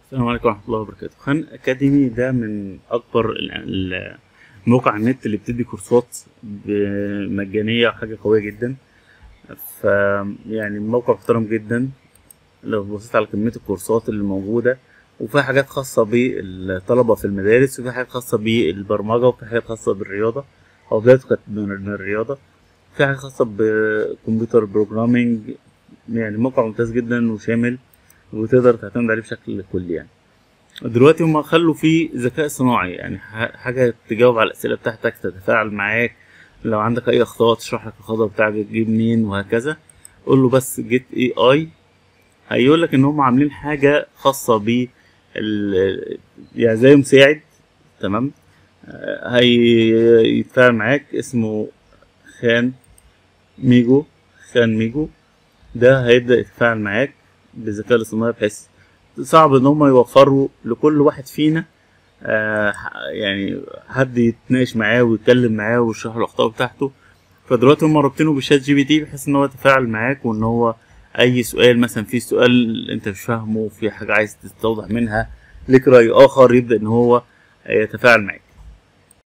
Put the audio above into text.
السلام عليكم ورحمة الله وبركاته خان أكاديمي ده من أكبر ال- ال- مواقع النت اللي بتدي كورسات ب- مجانية وحاجة قوية جدا ف يعني موقع محترم جدا لو بصيت على كمية الكورسات اللي موجودة وفي حاجات خاصة بالطلبة في المدارس وفي حاجات خاصة بالبرمجة وفي حاجات خاصة بالرياضة أو بدايته كانت من من الرياضة في حاجات خاصة بكمبيوتر بروجرامينج يعني موقع ممتاز جدا وشامل وتقدر تعتمد عليه بشكل كلي يعني دلوقتي هما خلوا فيه ذكاء صناعي يعني ح- حاجة تجاوب على الأسئلة بتاعتك تتفاعل معاك لو عندك أي أخطاء تشرح لك الخطأ بتاعك تجيب منين وهكذا قول له بس جيت اي اي هيقول لك ان هم عاملين حاجة خاصة ب ال- يعني زي مساعد تمام آه، هيتفاعل معاك اسمه خان ميجو خان ميجو ده هيبدأ يتفاعل معاك بالذكاء الاصطناعي بحيث صعب ان هم يوفروا لكل واحد فينا آه يعني حد يتناقش معاه ويتكلم معاه ويشرح له الاخطاء بتاعته فدلوقتي هم رابطينه بالشات جي بي تي بحيث ان هو يتفاعل معاك وان هو اي سؤال مثلا في سؤال انت مش فاهمه في حاجه عايز تستوضح منها ليك راي اخر يبدا ان هو يتفاعل معاك